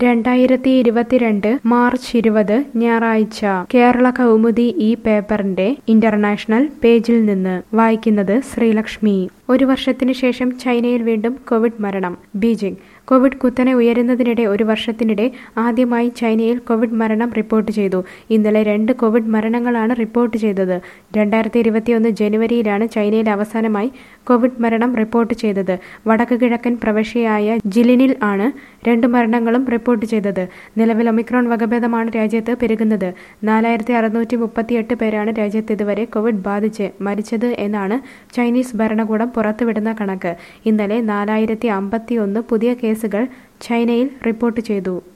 രണ്ടായിരത്തി ഇരുപത്തിരണ്ട് മാർച്ച് ഇരുപത് ഞായറാഴ്ച കേരള കൗമുദി ഈ പേപ്പറിന്റെ ഇന്റർനാഷണൽ പേജിൽ നിന്ന് വായിക്കുന്നത് ശ്രീലക്ഷ്മി ഒരു വർഷത്തിനു ശേഷം ചൈനയിൽ വീണ്ടും കോവിഡ് മരണം ബീജിംഗ് കോവിഡ് കുത്തനെ ഉയരുന്നതിനിടെ ഒരു വർഷത്തിനിടെ ആദ്യമായി ചൈനയിൽ കോവിഡ് മരണം റിപ്പോർട്ട് ചെയ്തു ഇന്നലെ രണ്ട് കോവിഡ് മരണങ്ങളാണ് റിപ്പോർട്ട് ചെയ്തത് രണ്ടായിരത്തി ഇരുപത്തിയൊന്ന് ജനുവരിയിലാണ് ചൈനയിൽ അവസാനമായി കോവിഡ് മരണം റിപ്പോർട്ട് ചെയ്തത് വടക്ക് കിഴക്കൻ പ്രവിശ്യയായ ജിലിനിൽ ആണ് രണ്ട് മരണങ്ങളും റിപ്പോർട്ട് ചെയ്തത് നിലവിൽ ഒമിക്രോൺ വകഭേദമാണ് രാജ്യത്ത് പെരുകുന്നത് നാലായിരത്തി അറുന്നൂറ്റി മുപ്പത്തിയെട്ട് പേരാണ് രാജ്യത്ത് ഇതുവരെ കോവിഡ് ബാധിച്ച് മരിച്ചത് എന്നാണ് ചൈനീസ് ഭരണകൂടം പുറത്തുവിടുന്ന കണക്ക് ഇന്നലെ നാലായിരത്തി അമ്പത്തിയൊന്ന് പുതിയ കേസുകൾ ചൈനയിൽ റിപ്പോർട്ട് ചെയ്തു